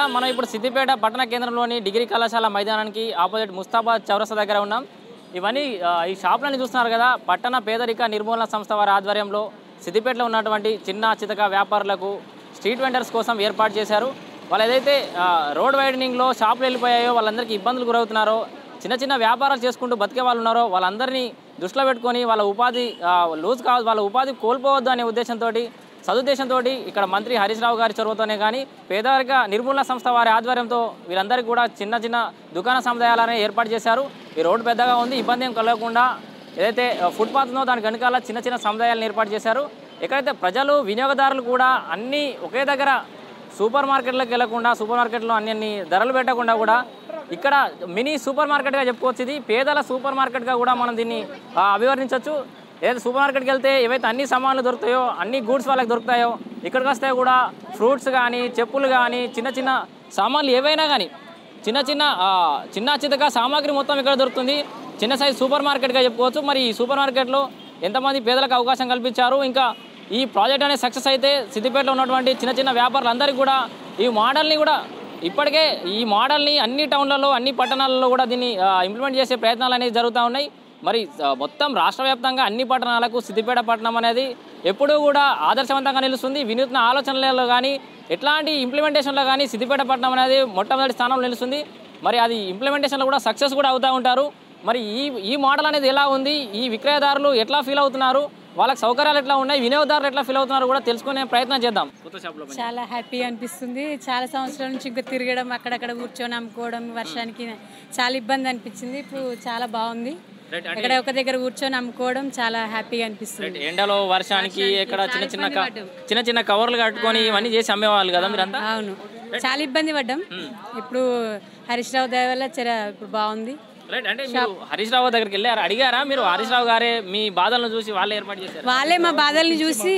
మనం ఇప్పుడు సిద్దిపేట పట్టణ కేంద్రంలోని డిగ్రీ కళాశాల మైదానానికి ఆపోజిట్ ముస్తాబాద్ చౌరస్తా దగ్గర ఉన్నాం ఇవన్నీ ఆ, ఈ షాపులని చూస్తున్నారు కదా పట్టణ పేదరిక నిర్మూలన సంస్థ వారి ఆధ్వర్యంలో సిద్దిపేటలో ఉన్నటువంటి చిన్న చితక వ్యాపారులకు స్ట్రీట్ వెండర్స్ కోసం ఏర్పాటు చేశారు వాళ్ళు ఏదైతే ఆ, రోడ్ వైడనింగ్లో షాపులు వెళ్ళిపోయాయో వాళ్ళందరికీ ఇబ్బందులు గురవుతున్నారో చిన్న చిన్న వ్యాపారాలు చేసుకుంటూ బతికే వాళ్ళు ఉన్నారో వాళ్ళందరినీ దృష్టిలో పెట్టుకొని వాళ్ళ ఉపాధి ఆ, లూజ్ కావద్దు వాళ్ళ ఉపాధి కోల్పోవద్దు అనే ఉద్దేశంతో సదుద్దేశంతో ఇక్కడ మంత్రి హరీష్ రావు గారి చొరవతోనే కానీ పేదరిక నిర్మూలన సంస్థ వారి ఆధ్వర్యంతో వీరందరికీ కూడా చిన్న చిన్న దుకాణ సముదాయాలనే ఏర్పాటు చేశారు ఈ రోడ్డు పెద్దగా ఉంది ఇబ్బంది ఏం కలగకుండా ఏదైతే ఫుట్పాత్ ఉందో దానికి వెనకాల చిన్న చిన్న సముదాయాలను ఏర్పాటు చేశారు ఎక్కడైతే ప్రజలు వినియోగదారులు కూడా అన్నీ ఒకే దగ్గర సూపర్ మార్కెట్లకు వెళ్లకుండా సూపర్ మార్కెట్లో అన్ని అన్ని ధరలు పెట్టకుండా కూడా ఇక్కడ మినీ సూపర్ మార్కెట్గా చెప్పుకోవచ్చు ఇది పేదల సూపర్ మార్కెట్గా కూడా మనం దీన్ని ఆ, అభివర్ణించవచ్చు ఏదైతే సూపర్ మార్కెట్కి వెళ్తే ఏవైతే అన్ని సామాన్లు దొరుకుతాయో అన్ని గూడ్స్ వాళ్ళకి దొరుకుతాయో ఇక్కడికి వస్తే కూడా ఫ్రూట్స్ కానీ చెప్పులు కానీ చిన్న చిన్న సామాన్లు ఏవైనా కానీ చిన్న చిన్న ఆ, చిన్న చితక సామాగ్రి మొత్తం ఇక్కడ దొరుకుతుంది చిన్న సైజ్ సూపర్ మార్కెట్గా చెప్పుకోవచ్చు మరి ఈ సూపర్ మార్కెట్లో ఎంతమంది పేదలకు అవకాశం కల్పించారు ఇంకా ఈ ప్రాజెక్ట్ అనేది సక్సెస్ అయితే సిద్దిపేటలో ఉన్నటువంటి చిన్న చిన్న వ్యాపారులందరికీ కూడా ఈ మోడల్ని కూడా ఇప్పటికే ఈ మోడల్ని అన్ని టౌన్లలో అన్ని పట్టణాలలో కూడా దీన్ని ఇంప్లిమెంట్ చేసే ప్రయత్నాలు అనేవి జరుగుతూ ఉన్నాయి మరి ఆ, మొత్తం రాష్ట్ర వ్యాప్తంగా అన్ని పట్టణాలకు సిద్దిపేట పట్టణం అనేది ఎప్పుడూ కూడా ఆదర్శవంతంగా నిలుస్తుంది వినూత్న ఆలోచనలలో కానీ ఎట్లాంటి ఇంప్లిమెంటేషన్లో కానీ సిద్దిపేట పట్టణం అనేది మొట్టమొదటి స్థానంలో నిలుస్తుంది మరి అది ఇంప్లిమెంటేషన్లో కూడా సక్సెస్ కూడా అవుతూ ఉంటారు మరి ఈ ఈ మోడల్ అనేది ఎలా ఉంది ఈ విక్రయదారులు ఎట్లా ఫీల్ అవుతున్నారు వాళ్ళకి సౌకర్యాలు ఎట్లా ఉన్నాయి వినియోగదారులు ఎట్లా ఫీల్ అవుతున్నారు కూడా తెలుసుకునే ప్రయత్నం చేద్దాం కొత్త షాప్లో చాలా హ్యాపీగా అనిపిస్తుంది చాలా సంవత్సరాల నుంచి ఇంకా తిరగడం అక్కడక్కడ కూర్చొని అమ్ముకోవడం వర్షానికి చాలా ఇబ్బంది అనిపించింది ఇప్పుడు చాలా బాగుంది రైట్ ఇక్కడ ఒక దగ్గర కూర్చొని అమ్ముకోవడం చాలా హ్యాపీగా అనిపిస్తుంది ఎండలో వర్షానికి ఇక్కడ చిన్న చిన్న క- చిన్న చిన్న కవర్లు కట్టుకొని ఇవన్నీ చేసి అమ్మేవాళ్ళు కదా మీరంతా అవును చాలా ఇబ్బంది పడ్డాం ఇప్పుడు హరీష్ రావు దయ వల్ల చర ఇప్పుడు బాగుంది రైట్ అంటే మీరు హరీష్ రావు దగ్గరికి వెళ్ళారు అడిగారా మీరు హరీష్ రావు గారే మీ బాధలను చూసి వాళ్ళే ఏర్పాటు చేశారు వాళ్ళే మా బాధల్ని చూసి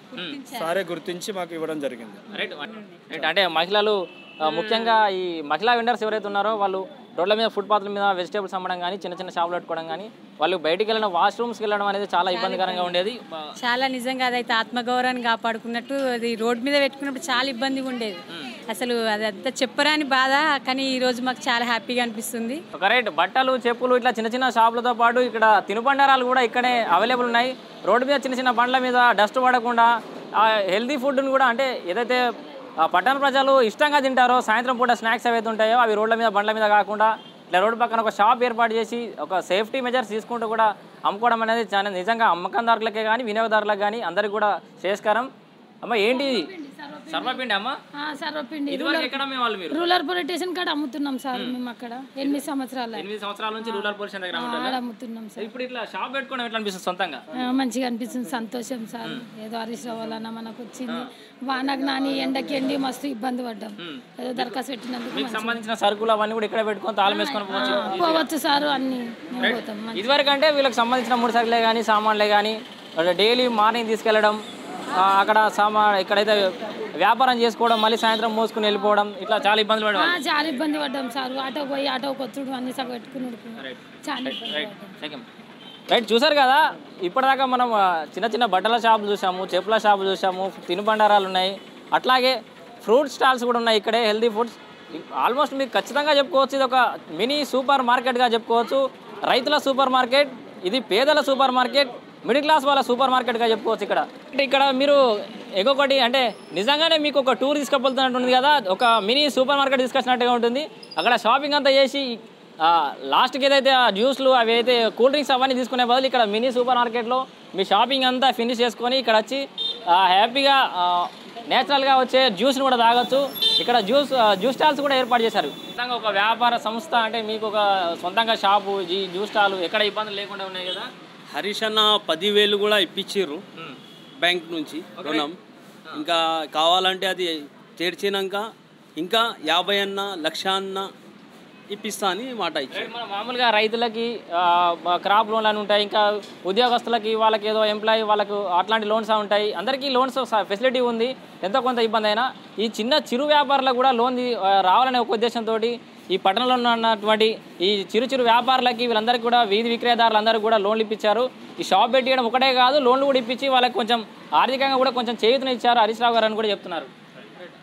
సారే గుర్తించి మాకు ఇవ్వడం జరిగింది రైట్ రైట్ అంటే మహిళలు ఆ, ముఖ్యంగా ఈ మహిళా వెండర్స్ ఎవరైతే ఉన్నారో వాళ్ళు రోడ్ల మీద ఫుట్పాత్ల మీద వెజిటేబుల్స్ అమ్మడం కానీ చిన్న చిన్న షాపులు పెట్టుకోవడం కానీ వాళ్ళు బయటికి వెళ్ళిన వాష్రూమ్స్కి వెళ్ళడం అనేది చాలా ఇబ్బందికరంగా ఉండేది బా- చాలా నిజంగా అదైతే ఆత్మగౌరవాన్ని కాపాడుకున్నట్టు అది రోడ్ మీద పెట్టుకున్నప్పుడు చాలా ఇబ్బందిగా ఉండేది అసలు అదంతా చెప్పరాని బాధ కానీ ఈ రోజు మాకు చాలా హ్యాపీగా అనిపిస్తుంది ఒక రైట్ బట్టలు చెప్పులు ఇట్లా చిన్న చిన్న షాపులతో పాటు ఇక్కడ తినుబండారాలు కూడా ఇక్కడే అవైలబుల్ ఉన్నాయి రోడ్డు మీద చిన్న చిన్న బండ్ల మీద డస్ట్ పడకుండా హెల్దీ ఫుడ్ని కూడా అంటే ఏదైతే ఆ పట్టణ ప్రజలు ఇష్టంగా తింటారో సాయంత్రం పూట స్నాక్స్ ఏవైతే ఉంటాయో అవి రోడ్ల మీద బండ్ల మీద కాకుండా ఇట్లా రోడ్డు పక్కన ఒక షాప్ ఏర్పాటు చేసి ఒక సేఫ్టీ మెజర్స్ తీసుకుంటూ కూడా అమ్ముకోవడం అనేది చాలా నిజంగా అమ్మకందారులకే కానీ వినియోగదారులకు కానీ అందరికీ కూడా శ్రేయస్కరం అమ్మ ఏంటి ఇది సర్వపిండి అమ్మ ఆ, సర్వపిండి ఇదివరకు ఎక్కడ వాళ్ళు మీరు రూరల్ పొలిటీషియన్ కాడ అమ్ముతున్నాం సార్ మేము అక్కడ ఎనిమిది సంవత్సరాలు ఎనిమిది సంవత్సరాల నుంచి రూరల్ పొజిషన్ దగ్గర అమ్ముతారు ఆడ అమ్ముతున్నాం సార్ ఇప్పుడు ఇట్లా షాప్ పెట్టుకోవడం ఎట్లా అనిపిస్తుంది సొంతంగా ఆ, మంచిగా అనిపిస్తుంది సంతోషం సార్ ఏదో హరీష్ రావు వలన మనకు వచ్చింది వానకు నాని ఎండకి ఎండి మస్తు ఇబ్బంది పడ్డాం ఏదో దరఖాస్తు పెట్టినందుకు మీకు సంబంధించిన సరుకులు అవన్నీ కూడా ఇక్కడ పెట్టుకొని తాళం వేసుకొని పోవచ్చు పోవచ్చు సార్ అన్ని మేము పోతాం మంచి- ఇదివరకు అంటే వీళ్ళకి సంబంధించిన మూడు సరుకులే కానీ సామాన్లే కానీ డైలీ మార్నింగ్ తీసుకెళ్ళడం ఆ, అక్కడ సామా ఇక్కడైతే వ్యాపారం చేసుకోవడం మళ్ళీ సాయంత్రం మోసుకుని వెళ్ళిపోవడం ఇట్లా చాలా ఇబ్బందులు ఆ, పడేవాళ్ళు చాలా ఇబ్బంది పడ్డాం సార్ ఆటో పోయి ఆటో కొచ్చుడు అన్ని సగం పెట్టుకుని చాలా ఇబ్బంది రైట్ పడ్డాం సెకండ్ రైట్ చూసారు కదా ఇప్పటిదాకా మనం ఆ, చిన్న చిన్న బట్టల షాపులు చూసాము చెప్పుల షాపులు చూసాము తినుబండారాలు ఉన్నాయి అట్లాగే ఫ్రూట్ స్టాల్స్ కూడా ఉన్నాయి ఇక్కడే హెల్దీ ఫుడ్స్ ఆల్మోస్ట్ మీకు ఖచ్చితంగా చెప్పుకోవచ్చు ఇది ఒక మినీ సూపర్ మార్కెట్గా చెప్పుకోవచ్చు రైతుల సూపర్ మార్కెట్ ఇది పేదల సూపర్ మార్కెట్ మిడిల్ క్లాస్ వాళ్ళ సూపర్ మార్కెట్గా చెప్పుకోవచ్చు ఇక్కడ అంటే ఇక్కడ మీరు ఇంకొకటి అంటే నిజంగానే మీకు ఒక టూర్ తీసుకెళ్తున్నట్టు ఉంది కదా ఒక మినీ సూపర్ మార్కెట్ తీసుకొచ్చినట్టుగా ఉంటుంది అక్కడ షాపింగ్ అంతా చేసి ఆ, లాస్ట్కి ఏదైతే ఆ జ్యూస్లు అవి అయితే కూల్ డ్రింక్స్ అవన్నీ తీసుకునే బదులు ఇక్కడ మినీ సూపర్ మార్కెట్లో మీ షాపింగ్ అంతా ఫినిష్ చేసుకొని ఇక్కడ వచ్చి ఆ, హ్యాపీగా ఆ, నేచురల్గా వచ్చే జ్యూస్ని కూడా తాగొచ్చు ఇక్కడ జ్యూస్ ఆ, జ్యూస్ స్టాల్స్ కూడా ఏర్పాటు చేశారు నిజంగా ఒక వ్యాపార సంస్థ అంటే మీకు ఒక సొంతంగా షాపు ఈ జ్యూస్ స్టాల్ ఎక్కడ ఇబ్బందులు లేకుండా ఉన్నాయి కదా హరీష్ అన్న పదివేలు కూడా ఇప్పించారు బ్యాంక్ నుంచి రుణం ఇంకా కావాలంటే అది తీర్చినాక ఇంకా యాభై అన్న లక్ష అన్న ఇప్పిస్తా అని మాట ఇచ్చారు మన మామూలుగా రైతులకి ఆ, బ- క్రాప్ లోన్లు అని ఉంటాయి ఇంకా ఉద్యోగస్తులకి వాళ్ళకి ఏదో ఎంప్లాయీ వాళ్ళకు అట్లాంటి లోన్స్ ఉంటాయి అందరికీ లోన్స్ స- ఫెసిలిటీ ఉంది ఎంతో కొంత ఇబ్బంది అయినా ఈ చిన్న చిరు వ్యాపారులకు కూడా లోన్ తీ- ఆ, రావాలనే ఒక ఉద్దేశంతో ఈ పట్టణంలో ఉన్నటువంటి ఈ చిరు చిరు వ్యాపారులకి వీళ్ళందరికీ కూడా వీధి విక్రయదారులందరికీ కూడా లోన్లు ఇప్పించారు ఈ షాప్ పెట్టియడం ఒకటే కాదు లోన్లు కూడా ఇప్పించి వాళ్ళకి కొంచెం ఆర్థికంగా కూడా కొంచెం చేయూతను ఇచ్చారు హరీష్ రావు గారు అని కూడా చెప్తున్నారు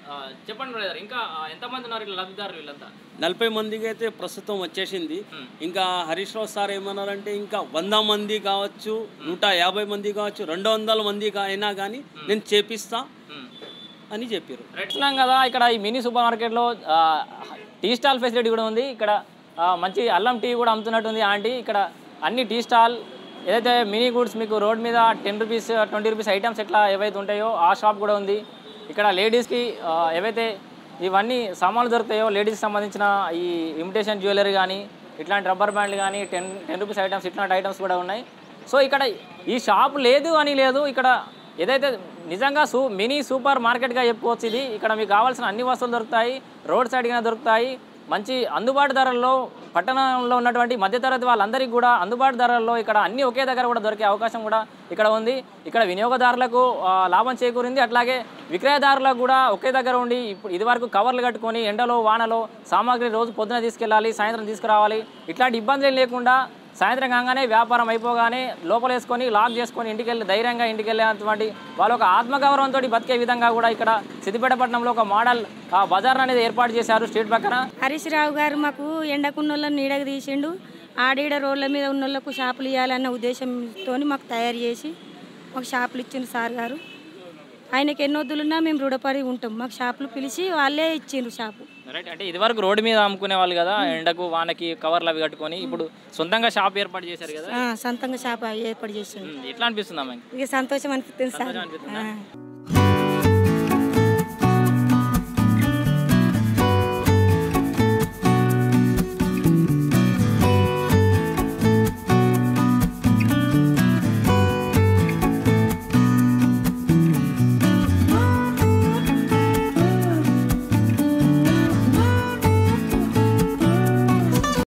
ఆ, చెప్పండి బ్రదర్ ఇంకా ఆ, ఎంతమంది ఉన్నారు ఇలా లబ్ధిదారులు వీళ్ళంతా నలభై మందికి అయితే ప్రస్తుతం వచ్చేసింది ఇంకా హరీష్ రావు సార్ ఏమన్నారంటే ఇంకా వంద మంది కావచ్చు నూట యాభై మంది కావచ్చు రెండు వందల మంది కా- అయినా కానీ నేను చేపిస్తా అని చెప్పారు రెట్లాం కదా ఇక్కడ ఈ మినీ సూపర్ మార్కెట్లో ఆ, టీ స్టాల్ ఫెసిలిటీ కూడా ఉంది ఇక్కడ ఆ, మంచి అల్లం టీ కూడా అమ్ముతున్నట్టు ఉంది ఆంటీ ఇక్కడ అన్ని టీ స్టాల్ ఏదైతే మినీ గూడ్స్ మీకు రోడ్ మీద ten rupees twenty rupees items ఎట్లా ఏవైతే ఉంటాయో ఆ షాప్ కూడా ఉంది ఇక్కడ లేడీస్కి ఆ, ఏవైతే ఇవన్నీ సామాన్లు దొరుకుతాయో లేడీస్కి సంబంధించిన ఈ ఇమిటేషన్ జ్యువెలరీ కానీ ఇట్లాంటి రబ్బర్ బ్యాండ్లు కానీ టెన్ టెన్ రూపీస్ ఐటమ్స్ ఇట్లాంటి ఐటమ్స్ కూడా ఉన్నాయి సో ఇక్కడ ఈ షాప్ లేదు అని లేదు ఇక్కడ ఏదైతే నిజంగా సూ మినీ సూపర్ మార్కెట్గా చెప్పుకోవచ్చు ఇది ఇక్కడ మీకు కావాల్సిన అన్ని వస్తువులు దొరుకుతాయి రోడ్ సైడ్గా దొరుకుతాయి మంచి అందుబాటు ధరల్లో పట్టణంలో ఉన్నటువంటి మధ్యతరగతి వాళ్ళందరికీ కూడా అందుబాటు ధరల్లో ఇక్కడ అన్ని ఒకే దగ్గర కూడా దొరికే అవకాశం కూడా ఇక్కడ ఉంది ఇక్కడ వినియోగదారులకు ఆ, లాభం చేకూరింది అట్లాగే విక్రయదారులకు కూడా ఒకే దగ్గర ఉండి ఇప్పుడు ఇదివరకు కవర్లు కట్టుకొని ఎండలో వానలో సామాగ్రి రోజు పొద్దున తీసుకెళ్ళాలి సాయంత్రం తీసుకురావాలి ఇట్లాంటి ఇబ్బందులు ఏం లేకుండా సాయంత్రం కాగానే వ్యాపారం అయిపోగానే లోపలేసుకొని లాక్ చేసుకొని ఇంటికి వెళ్ళి ధైర్యంగా ఇంటికి వెళ్ళేటువంటి వాళ్ళ ఒక ఆత్మగౌరవంతో బతికే విధంగా కూడా ఇక్కడ సిద్దిపేట పట్టణంలో ఒక మోడల్ ఆ, బజార్ అనేది ఏర్పాటు చేశారు స్ట్రీట్ పక్కన హరీష్ రావు గారు మాకు ఎండకున్నోళ్ళని నీడకు తీసిండు ఆడీడ రోడ్ల మీద ఉన్నోళ్ళకు షాపులు ఇవ్వాలన్న ఉద్దేశంతో మాకు తయారు చేసి మాకు షాపులు ఇచ్చిండు సార్ గారు ఆయనకి ఎన్ని వద్దులున్నా మేము రుణపడి ఉంటాం మాకు షాపులు పిలిచి వాళ్ళే ఇచ్చిండ్రు షాపు రైట్ అంటే ఇదివరకు రోడ్డు మీద అమ్ముకునే వాళ్ళు కదా ఎండకు వానకి కవర్లు అవి కట్టుకొని ఇప్పుడు సొంతంగా షాప్ ఏర్పాటు చేశారు కదా ఆ, సొంతంగా షాప్ ఏర్పాటు చేసిండు ఎట్లా అనిపిస్తుంది అమ్మాయి ఇక సంతోషం అనిపిస్తుంది సార్ అనిపిస్తుందా? ఆ.